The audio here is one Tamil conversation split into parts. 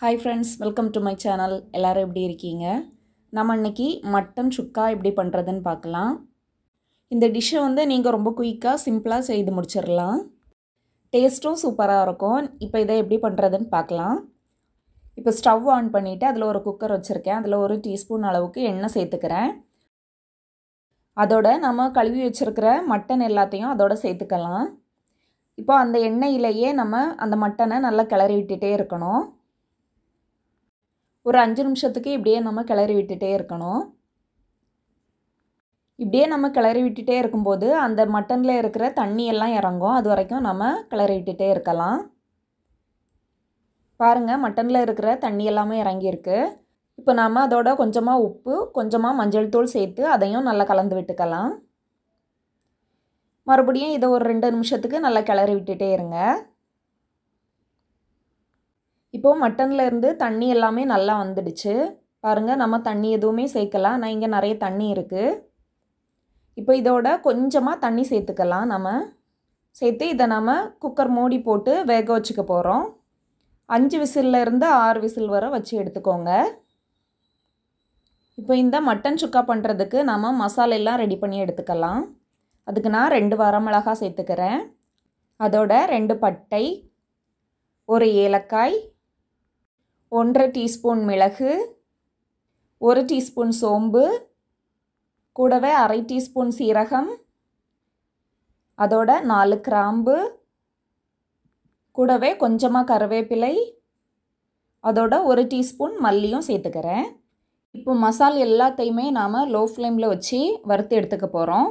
hi friends welcome to my channel எல்லோரும் எப்படி இருக்கீங்க நம்ம இன்னைக்கு மட்டன் சுக்கா எப்படி பண்ணுறதுன்னு பார்க்கலாம் இந்த டிஷ்ஷை வந்து நீங்கள் ரொம்ப குயிக்காக சிம்பிளாக செய்து முடிச்சிடலாம் டேஸ்ட்டும் சூப்பராக இருக்கும் இப்போ இதை எப்படி பண்ணுறதுன்னு பார்க்கலாம் இப்போ ஸ்டவ் ஆன் பண்ணிவிட்டு அதில் ஒரு குக்கர் வச்சுருக்கேன் அதில் ஒரு டீஸ்பூன் அளவுக்கு எண்ணெய் சேர்த்துக்கிறேன் அதோட நம்ம கழுவி வச்சுருக்கிற மட்டன் எல்லாத்தையும் அதோட சேர்த்துக்கலாம் இப்போ அந்த எண்ணெயிலேயே நம்ம அந்த மட்டனை நல்லா கிளறி விட்டுட்டே இருக்கணும் ஒரு அஞ்சு நிமிஷத்துக்கு இப்படியே நம்ம கிளறி விட்டுட்டே இருக்கணும் இப்படியே நம்ம கிளறி விட்டுட்டே இருக்கும்போது அந்த மட்டனில் இருக்கிற தண்ணி எல்லாம் இறங்கும் அது வரைக்கும் நம்ம கிளறி விட்டுட்டே இருக்கலாம் பாருங்கள் மட்டனில் இருக்கிற தண்ணி எல்லாமே இறங்கியிருக்கு இப்போ நாம் அதோட கொஞ்சமாக உப்பு கொஞ்சமாக மஞ்சள் தூள் சேர்த்து அதையும் நல்லா கலந்து விட்டுக்கலாம் மறுபடியும் இதை ஒரு ரெண்டு நிமிஷத்துக்கு நல்லா கிளறி விட்டுட்டே இருங்க இப்போது மட்டனில் இருந்து தண்ணி எல்லாமே நல்லா வந்துடுச்சு பாருங்கள் நம்ம தண்ணி எதுவுமே சேர்க்கலாம் ஆனால் இங்கே நிறைய தண்ணி இருக்குது இப்போ இதோட கொஞ்சமாக தண்ணி சேர்த்துக்கலாம் நம்ம சேர்த்து இதை நம்ம குக்கர் மூடி போட்டு வேக வச்சுக்க போகிறோம் அஞ்சு விசிலில் இருந்து ஆறு விசில் வரை வச்சு எடுத்துக்கோங்க இப்போ இந்த மட்டன் சுக்கா பண்ணுறதுக்கு நம்ம மசாலெல்லாம் ரெடி பண்ணி எடுத்துக்கலாம் அதுக்கு நான் ரெண்டு வரமிளகா சேர்த்துக்கிறேன் அதோட ரெண்டு பட்டை ஒரு ஏலக்காய் ஒன்றரை டீஸ்பூன் மிளகு ஒரு டீஸ்பூன் சோம்பு கூடவே அரை டீஸ்பூன் சீரகம் அதோட நாலு கிராம்பு கூடவே கொஞ்சமாக கருவேப்பிலை அதோட ஒரு டீஸ்பூன் மல்லியும் சேர்த்துக்கிறேன் இப்போ மசால் எல்லாத்தையுமே நாம் லோ ஃப்ளேமில் வச்சு வறுத்து எடுத்துக்க போகிறோம்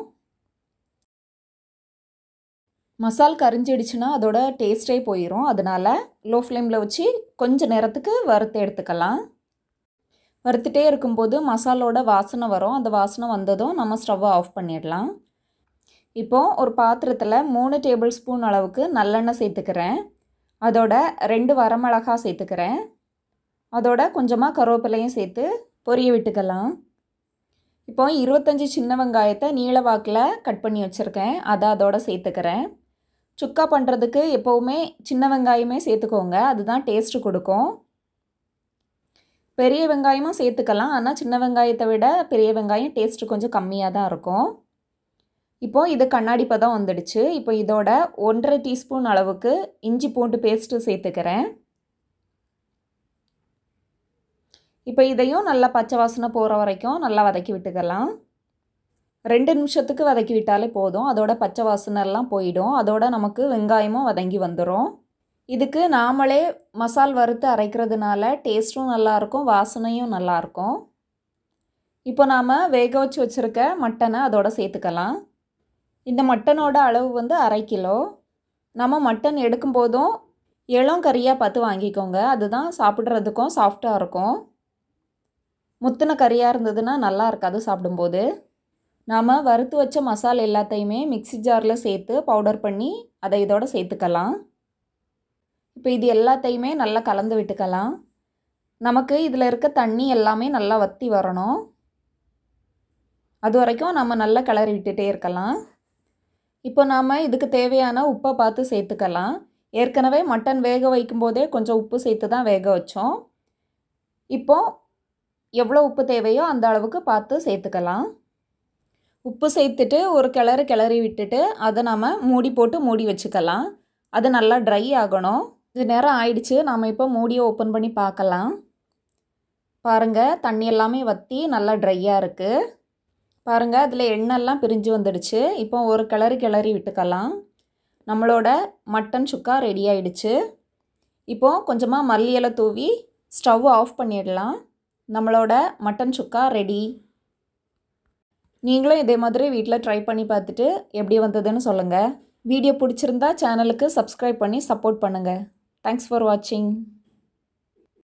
மசால் கரிஞ்சிடுச்சுன்னா அதோட டேஸ்ட்டே போயிடும் அதனால் லோ ஃப்ளேமில் வச்சு கொஞ்சம் நேரத்துக்கு வறுத்து எடுத்துக்கலாம் வறுத்துட்டே இருக்கும்போது மசாலோட வாசனை வரும் அந்த வாசனை வந்ததும் நம்ம ஸ்டவ்வை ஆஃப் பண்ணிடலாம் இப்போது ஒரு பாத்திரத்தில் மூணு டேபிள் ஸ்பூன் அளவுக்கு நல்லெண்ணெய் சேர்த்துக்கிறேன் அதோட ரெண்டு வரமிளகா சேர்த்துக்கிறேன் அதோட கொஞ்சமாக கருவேப்பிலையும் சேர்த்து பொரிய விட்டுக்கலாம் இப்போ இருபத்தஞ்சி சின்ன வெங்காயத்தை நீள வாக்கில் கட் பண்ணி வச்சுருக்கேன் அதை அதோட சேர்த்துக்கிறேன் சுக்கா பண்ணுறதுக்கு எப்போவுமே சின்ன வெங்காயமே சேர்த்துக்கோங்க அதுதான் டேஸ்ட்டு கொடுக்கும் பெரிய வெங்காயமும் சேர்த்துக்கலாம் ஆனால் சின்ன வெங்காயத்தை விட பெரிய வெங்காயம் டேஸ்ட்டு கொஞ்சம் கம்மியாக தான் இருக்கும் இப்போது இது கண்ணாடி பதம் வந்துடுச்சு இப்போ இதோட ஒன்றரை டீஸ்பூன் அளவுக்கு இஞ்சி பூண்டு பேஸ்ட்டு சேர்த்துக்கிறேன் இப்போ இதையும் நல்லா பச்சை வாசனை போகிற வரைக்கும் நல்லா வதக்கி விட்டுக்கலாம் ரெண்டு நிமிஷத்துக்கு வதக்கி விட்டாலே போதும் அதோட பச்சை வாசனைலாம் போயிடும் அதோட நமக்கு வெங்காயமும் வதங்கி வந்துடும் இதுக்கு நாமளே மசால் வறுத்து அரைக்கிறதுனால டேஸ்ட்டும் நல்லாயிருக்கும் வாசனையும் நல்லாயிருக்கும் இப்போ நாம் வேக வச்சு வச்சுருக்க மட்டனை அதோட சேர்த்துக்கலாம் இந்த மட்டனோட அளவு வந்து அரை கிலோ நம்ம மட்டன் எடுக்கும்போதும் இளம் கறியாக பார்த்து வாங்கிக்கோங்க அதுதான் சாப்பிட்றதுக்கும் சாஃப்டாக இருக்கும் முத்தின கறியாக இருந்ததுன்னா நல்லா இருக்காது சாப்பிடும்போது நாம் வறுத்து வச்ச மசால் எல்லாத்தையுமே மிக்சி ஜாரில் சேர்த்து பவுடர் பண்ணி அதை இதோட சேர்த்துக்கலாம் இப்போ இது எல்லாத்தையுமே நல்லா கலந்து விட்டுக்கலாம் நமக்கு இதில் இருக்க தண்ணி எல்லாமே நல்லா வற்றி வரணும் அது வரைக்கும் நம்ம நல்லா கிளறி விட்டுட்டே இருக்கலாம் இப்போ நாம் இதுக்கு தேவையான உப்பை பார்த்து சேர்த்துக்கலாம் ஏற்கனவே மட்டன் வேக வைக்கும்போதே கொஞ்சம் உப்பு சேர்த்து தான் வேக வச்சோம் இப்போது எவ்வளோ உப்பு தேவையோ அந்த அளவுக்கு பார்த்து சேர்த்துக்கலாம் உப்பு சேர்த்துட்டு ஒரு கிளறு கிளறி விட்டுட்டு அதை நம்ம மூடி போட்டு மூடி வச்சுக்கலாம் அது நல்லா ட்ரை ஆகணும் இது நேரம் ஆயிடுச்சு நாம் இப்போ மூடியை ஓப்பன் பண்ணி பார்க்கலாம் பாருங்கள் தண்ணி எல்லாமே வற்றி நல்லா ட்ரையாக இருக்குது பாருங்கள் அதில் எண்ணெய்லாம் பிரிஞ்சு வந்துடுச்சு இப்போ ஒரு கிளறி கிளறி விட்டுக்கலாம் நம்மளோட மட்டன் சுக்கா ரெடி ஆயிடுச்சு இப்போது கொஞ்சமாக மல்லி இலை தூவி ஸ்டவ் ஆஃப் பண்ணிடலாம் நம்மளோட மட்டன் சுக்கா ரெடி நீங்களும் இதே மாதிரி வீட்டில் ட்ரை பண்ணி பார்த்துட்டு எப்படி வந்ததுன்னு சொல்லுங்கள் வீடியோ பிடிச்சிருந்தா சேனலுக்கு சப்ஸ்கிரைப் பண்ணி சப்போர்ட் பண்ணுங்கள் தேங்க்ஸ் ஃபார் வாட்சிங்